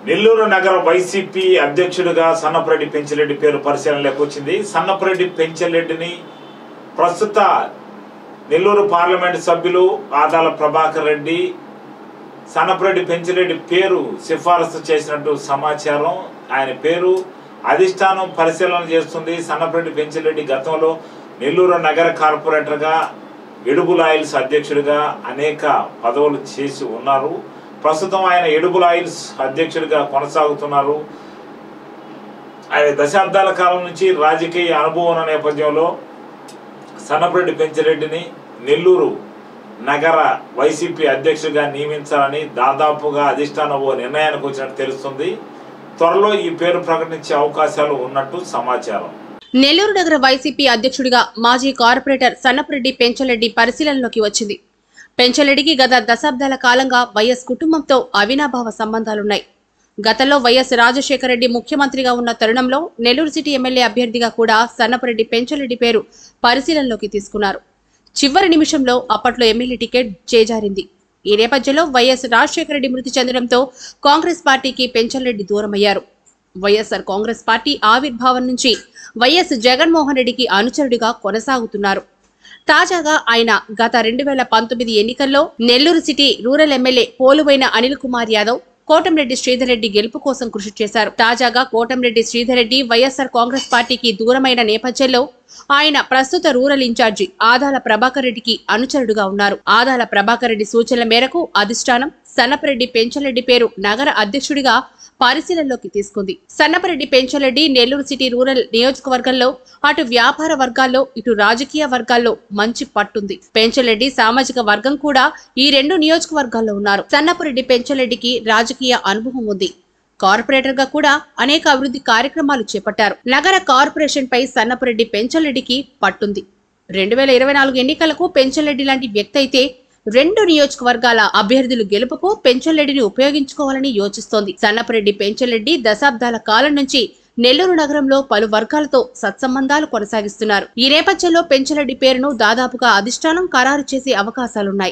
నెల్లూరు నగర వైసీపీ అధ్యక్షుడిగా సన్నపరెడ్డి పెంచిరెడ్డి పేరు పరిశీలనలోకి వచ్చింది సన్నపరెడ్డి పెంచిరెడ్డిని ప్రస్తుత నెల్లూరు పార్లమెంట్ సభ్యులు ఆదాల ప్రభాకర్ రెడ్డి సన్నపరెడ్డి పెంచిరెడ్డి పేరు సిఫారసు చేసినట్టు సమాచారం ఆయన పేరు అధిష్టానం పరిశీలన చేస్తుంది సన్నపరెడ్డి పెంచిరెడ్డి గతంలో నెల్లూరు నగర కార్పొరేటర్గా ఎడుబుల్ ఆయిల్స్ అధ్యక్షుడిగా అనేక పదవులు చేసి ఉన్నారు ప్రస్తుతం ఆయన ఎడుబుల్ ఆయిల్స్ అధ్యక్షుడిగా కొనసాగుతున్నారు ఆయన దశాబ్దాల కాలం నుంచి రాజకీయ అనుభవం ఉన్న నేపథ్యంలో సన్నపరెడ్డి పెంచిరెడ్డిని నెల్లూరు నగర వైసీపీ అధ్యక్షుడిగా నియమించాలని దాదాపుగా అధిష్టానం ఓ నిర్ణయానికి వచ్చినట్టు తెలుస్తుంది త్వరలో ఈ పేరు ప్రకటించే అవకాశాలు ఉన్నట్టు సమాచారం నెల్లూరు నగర వైసీపీ అధ్యక్షుడిగా మాజీ కార్పొరేటర్ సన్నపరెడ్డి పెంచలరెడ్డి పరిశీలనలోకి వచ్చింది పెంచలరెడ్డికి గత దశాబ్దాల కాలంగా వైఎస్ కుటుంబంతో అవినాభావ సంబంధాలున్నాయి గతంలో వైఎస్ రాజశేఖర రెడ్డి ముఖ్యమంత్రిగా ఉన్న తరుణంలో నెల్లూరు సిటీ ఎమ్మెల్యే అభ్యర్థిగా కూడా సన్నపరెడ్డి పెంచలరెడ్డి పేరు పరిశీలనలోకి తీసుకున్నారు చివరి నిమిషంలో అప్పట్లో ఎమ్మెల్యే టికెట్ చేజారింది ఈ నేపథ్యంలో వైఎస్ రాజశేఖర రెడ్డి మృతి చెందడంతో కాంగ్రెస్ పార్టీకి పెంచలరెడ్డి దూరమయ్యారు వైఎస్ఆర్ కాంగ్రెస్ పార్టీ ఆవిర్భావం నుంచి వైఎస్ జగన్మోహన్ రెడ్డికి అనుచరుడిగా కొనసాగుతున్నారు తాజాగా ఆయన గత రెండు వేల పంతొమ్మిది ఎన్నికల్లో నెల్లూరు సిటీ రూరల్ ఎమ్మెల్యే పోలువైన అనిల్ కుమార్ యాదవ్ కోటంరెడ్డి శ్రీధర్ రెడ్డి గెలుపు కోసం కృషి చేశారు తాజాగా కోటంరెడ్డి శ్రీధర్ రెడ్డి వైఎస్ఆర్ కాంగ్రెస్ పార్టీకి దూరమైన నేపథ్యంలో ఆయన ప్రస్తుత రూరల్ ఇన్ఛార్జి ఆదాల ప్రభాకర్ రెడ్డికి అనుచరుడుగా ఉన్నారు ఆదాల ప్రభాకర్ రెడ్డి సూచనల మేరకు అధిష్టానం సన్నపరెడ్డి పెంచలరెడ్డి పేరు నగర అధ్యక్షుడిగా పరిశీలనలోకి తీసుకుంది సన్నపరెడ్డి పెంచలరెడ్డి నెల్లూరు సిటీ రూరల్ నియోజకవర్గంలో అటు వ్యాపార వర్గాల్లో ఇటు రాజకీయ వర్గాల్లో మంచి పట్టుంది పెంచలరెడ్డి సామాజిక వర్గం కూడా ఈ రెండు నియోజకవర్గాల్లో ఉన్నారు సన్నపరెడ్డి పెంచలరెడ్డికి రాజకీయ అనుభవం ఉంది కార్పొరేటర్ గా కూడా అనేక అభివృద్ధి కార్యక్రమాలు చేపట్టారు నగర కార్పొరేషన్ పై సన్నపరెడ్డి పెంచలరెడ్డికి పట్టుంది రెండు వేల ఇరవై నాలుగు ఎన్నికలకు పెంచలరెడ్డి లాంటి వ్యక్తి అయితే రెండు నియోజకవర్గాల అభ్యర్థులు గెలుపుకు పెంచలరెడ్డిని ఉపయోగించుకోవాలని యోచిస్తోంది సన్నపరెడ్డి పెంచలరెడ్డి దశాబ్దాల కాలం నుంచి నెల్లూరు నగరంలో పలు వర్గాలతో సత్సంబంధాలు కొనసాగిస్తున్నారు ఈ నేపథ్యంలో పెంచలరెడ్డి పేరును దాదాపుగా అధిష్టానం ఖరారు చేసే అవకాశాలున్నాయి